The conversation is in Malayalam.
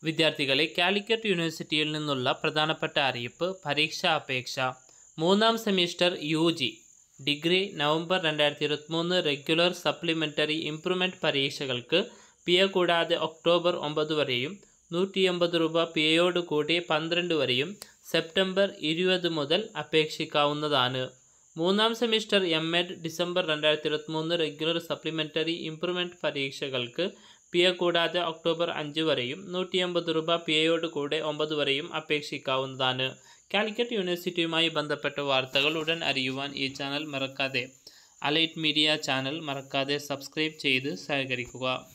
വിദ്യാർത്ഥികളെ കാലിക്കറ്റ് യൂണിവേഴ്സിറ്റിയിൽ നിന്നുള്ള പ്രധാനപ്പെട്ട അറിയിപ്പ് പരീക്ഷാ അപേക്ഷ മൂന്നാം semester U G degree November രണ്ടായിരത്തി ഇരുപത്തിമൂന്ന് റെഗുലർ സപ്ലിമെൻ്ററി ഇംപ്രൂവ്മെൻറ്റ് പരീക്ഷകൾക്ക് പി എ കൂടാതെ ഒക്ടോബർ ഒമ്പത് വരെയും നൂറ്റി എൺപത് രൂപ പി എയോട് കൂടി പന്ത്രണ്ട് വരെയും സെപ്റ്റംബർ ഇരുപത് മുതൽ അപേക്ഷിക്കാവുന്നതാണ് മൂന്നാം സെമിസ്റ്റർ എം എഡ് ഡിസംബർ രണ്ടായിരത്തി ഇരുപത്തിമൂന്ന് റെഗുലർ സപ്ലിമെൻ്ററി ഇംപ്രൂവ്മെൻറ്റ് പരീക്ഷകൾക്ക് പി എ കൂടാതെ ഒക്ടോബർ അഞ്ച് വരെയും നൂറ്റി എൺപത് രൂപ പി എയോട് കൂടെ ഒമ്പത് വരെയും അപേക്ഷിക്കാവുന്നതാണ് കാലിക്കറ്റ് യൂണിവേഴ്സിറ്റിയുമായി ബന്ധപ്പെട്ട വാർത്തകൾ ഉടൻ അറിയുവാൻ ഈ ചാനൽ മറക്കാതെ അലൈറ്റ് മീഡിയ ചാനൽ മറക്കാതെ സബ്സ്ക്രൈബ് ചെയ്ത് സഹകരിക്കുക